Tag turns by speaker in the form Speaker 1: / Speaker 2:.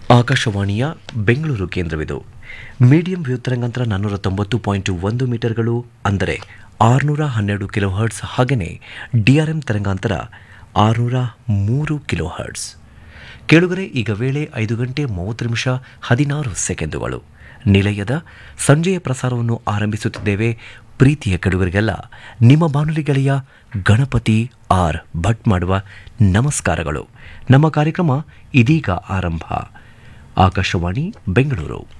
Speaker 1: ಆಕಾಶವಾಣಿಯ Bengaluru ಕೇಂದ್ರವಿದು medium wave ತರಂಗಾಂತರ ನಾನ್ನೂರ ತೊಂಬತ್ತು ಪಾಯಿಂಟ್ ಒಂದು ಮೀಟರ್ಗಳು ಅಂದರೆ ಆರುನೂರ ಹನ್ನೆರಡು ಕಿಲೋ ಹರ್ಟ್ಸ್ ಹಾಗೆಯೇ ಡಿಆರ್ಎಂ ತರಂಗಾಂತರ ಆರುನೂರ ಮೂರು ಕಿಲೋ ಹರ್ಟ್ಸ್ ಕೇಳುಗರೆ ಈಗ ವೇಳೆ ಐದು ಗಂಟೆ ಮೂವತ್ತು ನಿಮಿಷ ಹದಿನಾರು ಸೆಕೆಂಡುಗಳು ನಿಲಯದ ಸಂಜೆಯ ಪ್ರಸಾರವನ್ನು ಆರಂಭಿಸುತ್ತಿದ್ದೇವೆ ಪ್ರೀತಿಯ ಕೆಡುಗರಿಗೆಲ್ಲ ನಿಮ್ಮ ಬಾನುಲಿ ಗೆಳೆಯ ಗಣಪತಿ ಆರ್ ಭಟ್ ಮಾಡುವ ನಮಸ್ಕಾರಗಳು ನಮ್ಮ ಕಾರ್ಯಕ್ರಮ ಇದೀಗ ಆರಂಭ ಆಕಾಶವಾಣಿ ಬೆಂಗಳೂರು